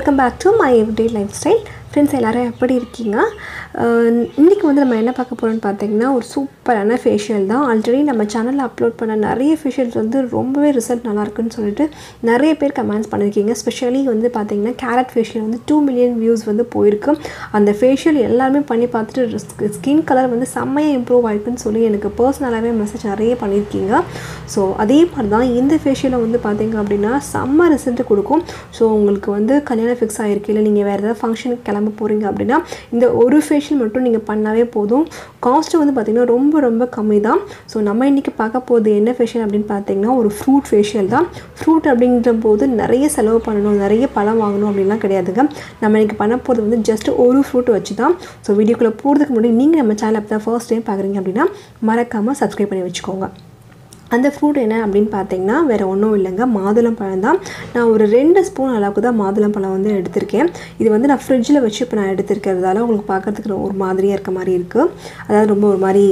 welcome back to my everyday lifestyle friends எல்லோரும் எப்படி இருக்கீங்க இன்றைக்கி வந்து நம்ம என்ன பார்க்க போகிறோம்னு பார்த்தீங்கன்னா ஒரு சூப்பரான ஃபேஷியல் தான் ஆல்ரெடி நம்ம சேனலில் அப்லோட் பண்ண நிறைய ஃபேஷியல்ஸ் வந்து ரொம்பவே ரிசல்ட் நல்லா இருக்குன்னு சொல்லிட்டு நிறைய பேர் கமெண்ட்ஸ் பண்ணியிருக்கீங்க ஸ்பெஷலி வந்து பார்த்தீங்கன்னா கேரட் ஃபேஷியல் வந்து டூ மில்லியன் வியூஸ் வந்து போயிருக்கு அந்த ஃபேஷியல் எல்லாருமே பண்ணி பார்த்துட்டு ஸ்கின் கலர் வந்து செம்மையாக இம்ப்ரூவ் ஆயிருக்குன்னு சொல்லி எனக்கு பர்சனலாகவே மெசேஜ் நிறைய பண்ணியிருக்கீங்க ஸோ அதே மாதிரி தான் இந்த ஃபேஷியலை வந்து பார்த்தீங்க அப்படின்னா செம்ம ரிசல்ட் கொடுக்கும் ஸோ உங்களுக்கு வந்து கல்யாணம் ஃபிக்ஸ் ஆகிருக்கு இல்லை நீங்கள் வேறு ஏதாவது ஃபங்க்ஷனுக்கு கிளம்ப போகிறீங்க அப்படின்னா இந்த ஒரு ஃபேஷியல் மட்டும் நீங்கள் பண்ணாவே போதும் காஸ்ட்டு வந்து பார்த்திங்கன்னா ரொம்ப ரொம்ப கம்மி தான் ஸோ நம்ம இன்றைக்கி பார்க்க போகுது என்ன ஃபேஷியல் அப்படின்னு பார்த்தீங்கன்னா ஒரு ஃப்ரூட் ஃபேஷியல் தான் ஃப்ரூட் அப்படிங்கிற போது நிறைய செலவு பண்ணணும் நிறைய பழம் வாங்கணும் அப்படின்லாம் கிடையாதுங்க நம்ம இன்றைக்கி பண்ண போகிறது வந்து ஜஸ்ட் ஒரு ஃப்ரூட் வச்சு தான் ஸோ வீடியோக்குள்ளே போகிறதுக்கு முன்னாடி நீங்கள் நம்ம சேனல் அப்போ தான் ஃபர்ஸ்ட் டைம் பார்க்குறீங்க அப்படின்னா மறக்காமல் சப்ஸ்கிரைப் பண்ணி வச்சுக்கோங்க அந்த ஃப்ரூட் என்ன அப்படின்னு பார்த்தீங்கன்னா வேறு ஒன்றும் இல்லைங்க மாதுளம் பழம் தான் நான் ஒரு ரெண்டு ஸ்பூன் அளவுக்கு தான் மாதுளம் பழம் வந்து எடுத்திருக்கேன் இது வந்து நான் ஃப்ரிட்ஜில் வச்சு இப்போ நான் எடுத்திருக்கிறதால உங்களுக்கு பார்க்குறதுக்கு ஒரு மாதிரியாக இருக்க மாதிரி இருக்குது அதாவது ரொம்ப ஒரு மாதிரி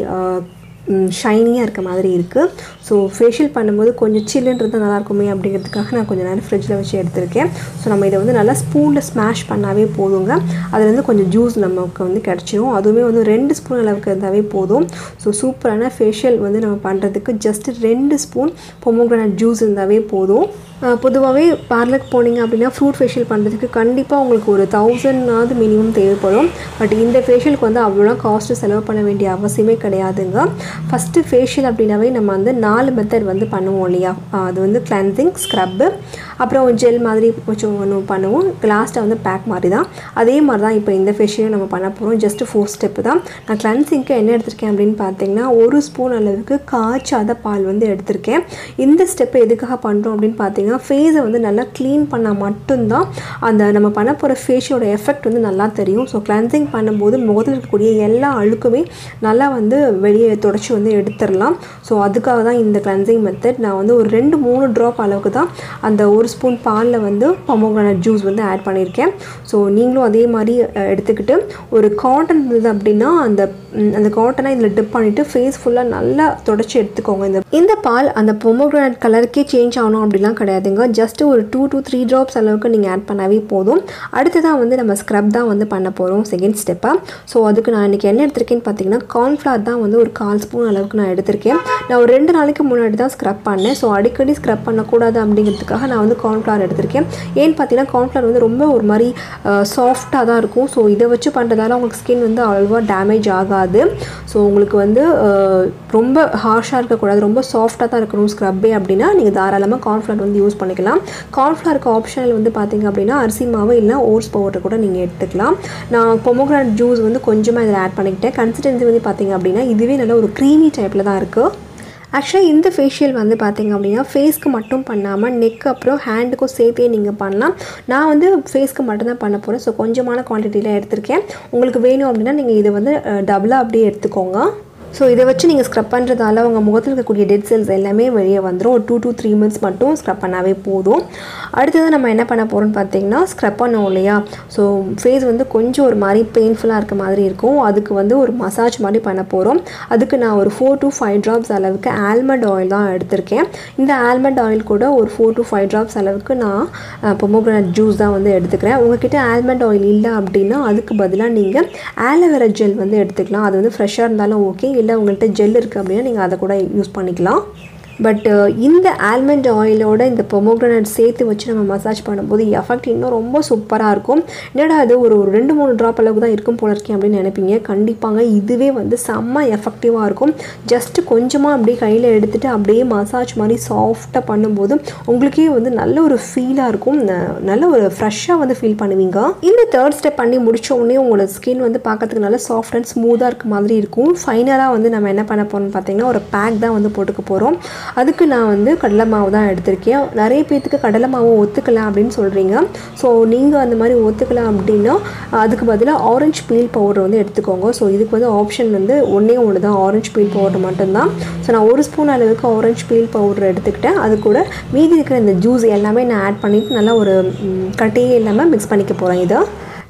ஷைனியாக இருக்க மாதிரி இருக்குது ஸோ ஃபேஷியல் பண்ணும்போது கொஞ்சம் சில்லுன்றது நல்லா இருக்குமே அப்படிங்கிறதுக்காக நான் கொஞ்சம் நேரம் ஃப்ரிட்ஜில் வச்சு எடுத்திருக்கேன் ஸோ நம்ம இதை வந்து நல்லா ஸ்பூனில் ஸ்மாஷ் பண்ணாவே போதுங்க அதுலேருந்து கொஞ்சம் ஜூஸ் நமக்கு வந்து கிடச்சிரும் அதுவுமே வந்து ரெண்டு ஸ்பூன் அளவுக்கு இருந்தாவே போதும் ஸோ சூப்பரான ஃபேஷியல் வந்து நம்ம பண்ணுறதுக்கு ஜஸ்ட் ரெண்டு ஸ்பூன் பொமோகிரானட் ஜூஸ் இருந்தாவே போதும் பொதுவாகவே பார்லருக்கு போனீங்க அப்படின்னா ஃப்ரூட் ஃபேஷியல் பண்ணுறதுக்கு கண்டிப்பாக உங்களுக்கு ஒரு தௌசண்ட்னாவது மினிமம் தேவைப்படும் பட் இந்த ஃபேஷியலுக்கு வந்து அவ்வளோ காஸ்ட்டு செலவு பண்ண வேண்டிய அவசியமே கிடையாதுங்க ஃபஸ்ட்டு ஃபேஷியல் அப்படின்னாவே நம்ம வந்து நாலு மெத்தட் வந்து பண்ணுவோம் இல்லையா அது வந்து கிளென்சிங் ஸ்க்ரப்பு அப்புறம் ஜெல் மாதிரி வச்சு ஒன்று பண்ணுவோம் லாஸ்ட்டாக வந்து பேக் மாதிரி தான் அதே மாதிரி தான் இப்போ இந்த ஃபேஷியலும் நம்ம பண்ண போகிறோம் ஜஸ்ட் ஃபோர் ஸ்டெப்பு தான் நான் கிளென்சிங்க்கு என்ன எடுத்திருக்கேன் அப்படின்னு பார்த்தீங்கன்னா ஒரு ஸ்பூன் அளவுக்கு காய்ச்சாத பால் வந்து எடுத்திருக்கேன் இந்த ஸ்டெப்பு எதுக்காக பண்ணுறோம் அப்படின்னு பார்த்தீங்கன்னா ஃபேஸை வந்து நல்லா க்ளீன் பண்ணால் மட்டும்தான் அந்த நம்ம பண்ண போகிற ஃபேஷியோட எஃபெக்ட் வந்து நல்லா தெரியும் ஸோ கிளென்சிங் பண்ணும்போது முகத்தில் இருக்கக்கூடிய எல்லா அழுக்குமே நல்லா வந்து வெளியே தொடச்சி வந்து எடுத்துடலாம் ஸோ அதுக்காக தான் இந்த கிளென்சிங் மெத்தட் நான் வந்து ஒரு ரெண்டு மூணு ட்ராப் அளவுக்கு தான் அந்த ஒரு ஸ்பூன் பாலில் வந்து பொமோகிரானட் ஜூஸ் வந்து ஆட் பண்ணியிருக்கேன் ஸோ நீங்களும் அதே மாதிரி எடுத்துக்கிட்டு ஒரு காட்டன் இருந்தது அப்படின்னா அந்த அந்த காட்டனை இதில் டிப் பண்ணிவிட்டு ஃபேஸ் ஃபுல்லாக நல்லா தொடச்சி எடுத்துக்கோங்க இந்த இந்த பால் அந்த பொமோகிரானட் கலருக்கே சேஞ்ச் ஆகணும் அப்படிலாம் கிடையாதுங்க ஜஸ்ட் ஒரு டூ டூ த்ரீ ட்ராப்ஸ் அளவுக்கு நீங்கள் ஆட் பண்ணாவே போதும் அடுத்ததான் வந்து நம்ம ஸ்க்ரப் தான் வந்து பண்ண போகிறோம் செகண்ட் ஸ்டெப்பாக ஸோ அதுக்கு நான் இன்றைக்கி என்ன எடுத்திருக்கேன்னு பார்த்தீங்கன்னா கார்ன்ஃப்ளவர் தான் வந்து ஒரு கால் ஸ்பூன் அளவுக்கு நான் எடுத்திருக்கேன் நான் ஒரு ரெண்டு நாளைக்கு முன்னாடி தான் ஸ்க்ரப் பண்ணேன் ஸோ அடிக்கடி ஸ்க்ரப் பண்ணக்கூடாது அப்படிங்கிறதுக்காக நான் வந்து கார்ன்ஃப்ளவர் எடுத்திருக்கேன் ஏன்னு பார்த்தீங்கன்னா கார்ன்ஃப்ளவர் வந்து ரொம்ப ஒரு மாதிரி சாஃப்டாக தான் இருக்கும் ஸோ இதை வச்சு பண்ணுறதால உங்களுக்கு ஸ்கின் வந்து அவ்வளோவா டேமேஜ் ஆகாது ஸோ உங்களுக்கு வந்து ரொம்ப ஹார்ஷாக இருக்கக்கூடாது ரொம்ப சாஃப்டாக தான் இருக்கணும் ஸ்க்ரப்பே அப்படின்னா நீங்கள் தாராளமாக கார்ன்ஃப்ளவர் வந்து யூஸ் பண்ணிக்கலாம் கார்ன்ஃப்ளவருக்கு ஆப்ஷனல் வந்து பார்த்திங்க அப்படின்னா அரிசி மாவு இல்லை ஓட்ஸ் பவுடர் கூட நீங்கள் எடுத்துக்கலாம் நான் பொமோகிரானட் ஜூஸ் வந்து கொஞ்சமாக இதில் ஆட் பண்ணிக்கிட்டேன் கன்சிஸ்டன்சி வந்து பார்த்திங்க அப்படின்னா இதுவே நல்ல ஒரு க்ரீமி டைப்பில் தான் இருக்குது ஆக்சுவலாக இந்த ஃபேஷியல் வந்து பார்த்திங்க அப்படின்னா ஃபேஸ்க்கு மட்டும் பண்ணாமல் நெக் அப்புறம் ஹேண்டுக்கும் சேர்த்தே நீங்கள் பண்ணலாம் நான் வந்து ஃபேஸ்க்கு மட்டும்தான் பண்ண போகிறேன் ஸோ கொஞ்சமான குவான்டிட்டியில் எடுத்திருக்கேன் உங்களுக்கு வேணும் அப்படின்னா நீங்கள் இதை வந்து டபுளாக அப்படியே எடுத்துக்கோங்க ஸோ இதை வச்சு நீங்கள் ஸ்க்ரப் பண்ணுறதால உங்கள் முகத்தில் இருக்கக்கூடிய டெட் செல்ஸ் எல்லாமே வெளியே வந்துடும் ஒரு டூ டூ த்ரீ மினிட்ஸ் மட்டும் ஸ்க்ரப் பண்ணாவே போதும் அடுத்தது நம்ம என்ன பண்ண போகிறோம்னு பார்த்தீங்கன்னா ஸ்க்ரப் பண்ணோம் இல்லையா ஸோ ஃபேஸ் வந்து கொஞ்சம் ஒரு மாதிரி பெயின்ஃபுல்லாக இருக்க மாதிரி இருக்கும் அதுக்கு வந்து ஒரு மசாஜ் மாதிரி பண்ண போகிறோம் அதுக்கு நான் ஒரு ஃபோர் டு ஃபைவ் ட்ராப்ஸ் அளவுக்கு ஆல்மண்ட் ஆயில் தான் எடுத்திருக்கேன் இந்த ஆல்மண்ட் ஆயில் கூட ஒரு ஃபோர் டு ஃபைவ் ட்ராப்ஸ் அளவுக்கு நான் பொமோகிரானட் ஜூஸ் தான் வந்து எடுத்துக்கிறேன் உங்ககிட்ட ஆல்மண்ட் ஆயில் இல்லை அப்படின்னா அதுக்கு பதிலாக நீங்கள் ஆலோவேரா ஜெல் வந்து எடுத்துக்கலாம் அது வந்து ஃப்ரெஷ்ஷாக இருந்தாலும் ஓகே இல்லை உங்கள்கிட்ட ஜெல் இருக்குது அப்படின்னா நீங்கள் அதை கூட யூஸ் பண்ணிக்கலாம் பட் இந்த ஆல்மண்ட் ஆயிலோட இந்த பொமோக்ரனட் சேர்த்து வச்சு நம்ம மசாஜ் பண்ணும்போது எஃபெக்ட் இன்னும் ரொம்ப சூப்பராக இருக்கும் என்னடா அது ஒரு ஒரு ரெண்டு மூணு ட்ராப் அளவுக்கு தான் இருக்கும் போல இருக்கேன் அப்படின்னு நினைப்பீங்க கண்டிப்பாங்க இதுவே வந்து செம்ம எஃபெக்டிவாக இருக்கும் ஜஸ்ட்டு கொஞ்சமாக அப்படியே கையில் எடுத்துகிட்டு அப்படியே மசாஜ் மாதிரி சாஃப்டாக பண்ணும்போது உங்களுக்கே வந்து நல்ல ஒரு ஃபீலாக இருக்கும் நல்ல ஒரு ஃப்ரெஷ்ஷாக வந்து ஃபீல் பண்ணுவீங்க இந்த தேர்ட் ஸ்டெப் பண்ணி முடிச்ச உடனே உங்களோட ஸ்கின் வந்து பார்க்கறதுக்கு நல்லா சாஃப்ட் அண்ட் ஸ்மூத்தாக இருக்க மாதிரி இருக்கும் ஃபைனலாக வந்து நம்ம என்ன பண்ண போகிறோம்னு பார்த்தீங்கன்னா ஒரு பேக் தான் வந்து போட்டுக்க போகிறோம் அதுக்கு நான் வந்து கடலை மாவு தான் எடுத்திருக்கேன் நிறைய பேர்த்துக்கு கடலை மாவு ஒத்துக்கலாம் அப்படின்னு சொல்கிறீங்க ஸோ நீங்கள் அந்த மாதிரி ஒத்துக்கலாம் அப்படின்னா அதுக்கு பதிலாக ஆரஞ்சு பீல் பவுடர் வந்து எடுத்துக்கோங்க ஸோ இதுக்கு வந்து ஆப்ஷன் வந்து ஒன்றே ஒன்று தான் ஆரஞ்சு பீல் பவுடர் மட்டும்தான் ஸோ நான் ஒரு ஸ்பூன் அளவுக்கு ஆரஞ்சு பீல் பவுடர் எடுத்துக்கிட்டேன் அது கூட மீதி இருக்கிற இந்த ஜூஸ் எல்லாமே நான் ஆட் பண்ணிவிட்டு நல்லா ஒரு கட்டையே இல்லாமல் மிக்ஸ் பண்ணிக்க போகிறேன் இதை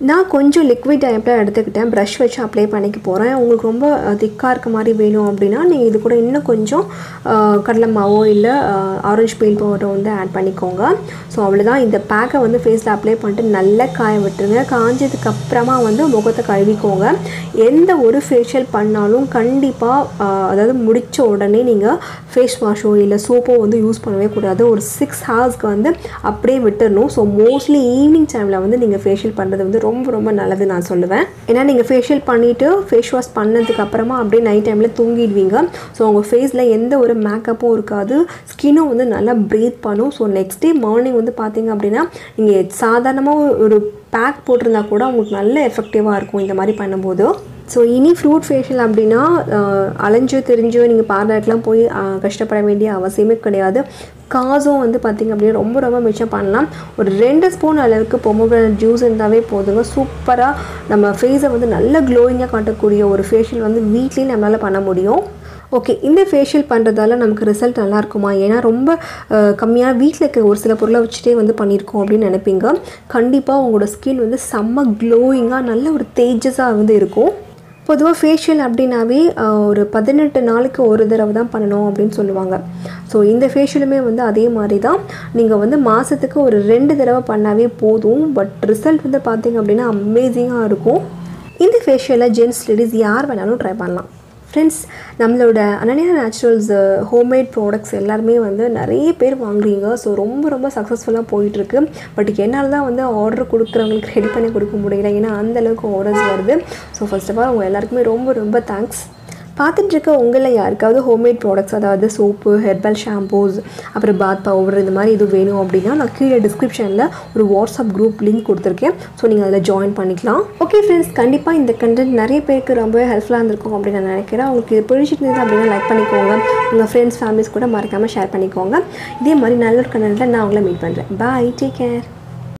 நான் கொஞ்சம் லிக்விட் டைப்பில் எடுத்துக்கிட்டேன் ப்ரஷ் வச்சு அப்ளை பண்ணிக்க போகிறேன் உங்களுக்கு ரொம்ப திக்காக இருக்க மாதிரி வேணும் அப்படின்னா நீங்கள் இது கூட இன்னும் கொஞ்சம் அஹ், கடலை மாவோ இல்லை ஆரஞ்சு பெயில் பவுடர் வந்து ஆட் பண்ணிக்கோங்க ஸோ அவ்வளோதான் இந்த பேக்கை வந்து ஃபேஸில் அப்ளை பண்ணிட்டு நல்லா காய விட்டுருங்க காஞ்சதுக்கு அப்புறமா வந்து முகத்தை கழுவிக்கோங்க எந்த ஒரு ஃபேஷியல் பண்ணாலும் கண்டிப்பாக அதாவது முடித்த உடனே நீங்கள் ஃபேஸ் வாஷோ இல்லை சோப்போ வந்து யூஸ் பண்ணவே கூடாது ஒரு சிக்ஸ் ஹவர்ஸ்க்கு வந்து அப்படியே விட்டுறணும் ஸோ மோஸ்ட்லி ஈவினிங் டைமில் வந்து நீங்கள் ஃபேஷியல் பண்ணுறது வந்து ரொம்ப ரொம்ப நல்லது நான் சொல்லுவேன் ஏன்னா நீங்கள் ஃபேஷியல் பண்ணிவிட்டு ஃபேஸ் வாஷ் பண்ணதுக்கு அப்புறமா அப்படியே நைட் டைமில் தூங்கிடுவீங்க ஸோ உங்கள் ஃபேஸில் எந்த ஒரு மேக்கப்பும் இருக்காது ஸ்கின்னும் வந்து நல்லா ப்ரீத் பண்ணும் ஸோ நெக்ஸ்ட் டே மார்னிங் வந்து பார்த்தீங்க அப்படின்னா நீங்கள் சாதாரணமாக ஒரு பேக் போட்டிருந்தா கூட உங்களுக்கு நல்ல எஃபெக்டிவாக இருக்கும் இந்த மாதிரி பண்ணும்போது ஸோ இனி ஃப்ரூட் ஃபேஷியல் அப்படின்னா அஹ், அலைஞ்சோ தெரிஞ்சோ நீங்கள் பார்லருக்குலாம் போய் அஹ், கஷ்டப்பட வேண்டிய அவசியமே கிடையாது காசும் வந்து பார்த்திங்க அப்படின்னா ரொம்ப ரொம்ப மிச்சம் பண்ணலாம் ஒரு ரெண்டு ஸ்பூன் அளவுக்கு பொமோகிரானட் ஜூஸ் இருந்தாவே போதுங்க சூப்பராக நம்ம ஃபேஸை வந்து நல்ல க்ளோயிங்காக காட்டக்கூடிய ஒரு ஃபேஷியல் வந்து வீட்லேயே நம்மளால் பண்ண முடியும் ஓகே இந்த ஃபேஷியல் பண்ணுறதால நமக்கு ரிசல்ட் நல்லா இருக்குமா ஏன்னா ரொம்ப அஹ், கம்மியாக வீட்டில் இருக்க ஒரு சில பொருளை வச்சுட்டே வந்து பண்ணியிருக்கோம் அப்படின்னு நினைப்பீங்க கண்டிப்பாக உங்களோட ஸ்கின் வந்து செம்ம க்ளோயிங்காக நல்ல ஒரு தேஜஸாக வந்து இருக்கும் பொதுவாக ஃபேஷியல் அப்படின்னாவே அஹ், ஒரு பதினெட்டு நாளைக்கு ஒரு தடவை தான் பண்ணணும் அப்படின்னு சொல்லுவாங்க ஸோ இந்த ஃபேஷியலுமே வந்து அதே மாதிரி தான் நீங்கள் வந்து மாதத்துக்கு ஒரு ரெண்டு தடவை பண்ணாவே போதும் பட் ரிசல்ட் வந்து பார்த்தீங்க அப்படின்னா அமேசிங்காக இருக்கும் இந்த ஃபேஷியலை ஜென்ஸ் லேடிஸ் யார் வேணாலும் ட்ரை பண்ணலாம் ஃப்ரெண்ட்ஸ் நம்மளோட அனன்யா நேச்சுரல்ஸ் ஹோம்மேட் ப்ராடக்ட்ஸ் எல்லாருமே வந்து நிறைய பேர் வாங்குறீங்க ஸோ ரொம்ப ரொம்ப சக்ஸஸ்ஃபுல்லாக போயிட்டுருக்கு பட் என்னால் தான் வந்து ஆர்டர் கொடுக்குறவங்களுக்கு ரெடி பண்ணி கொடுக்க முடியல ஏன்னா அந்த அளவுக்கு ஆர்டர்ஸ் வருது ஸோ ஃபர்ஸ்ட் ஆஃப் ஆல் உங்கள் எல்லாருக்குமே ரொம்ப ரொம்ப தேங்க்ஸ் பார்த்துட்டு இருக்க உங்களில் யாருக்காவது ஹோம்மேட் ப்ராடக்ட்ஸ் அதாவது சோப்பு ஹெர்பல் ஷாம்பூஸ் அப்புறம் பாத் பவுடர் இந்த மாதிரி எதுவும் வேணும் அப்படின்னா நான் கீழே டிஸ்கிரிப்ஷனில் ஒரு வாட்ஸ்அப் குரூப் லிங்க் கொடுத்துருக்கேன் ஸோ நீங்கள் அதில் ஜாயின் பண்ணிக்கலாம் ஓகே ஃப்ரெண்ட்ஸ் கண்டிப்பாக இந்த கண்டென்ட் நிறைய பேருக்கு ரொம்ப ஹெல்ப்ஃபுல்லாக இருந்திருக்கும் அப்படின்னு நான் நினைக்கிறேன் உங்களுக்கு இது பிடிச்சிருந்தது அப்படின்னா லைக் பண்ணிக்கோங்க உங்கள் ஃப்ரெண்ட்ஸ் ஃபேமிலிஸ் கூட மறக்காமல் ஷேர் பண்ணிக்கோங்க இதே மாதிரி நல்ல ஒரு கண்டென்ட்டில் நான் உங்களை மீட் பண்ணுறேன் பாய் டேக் கேர்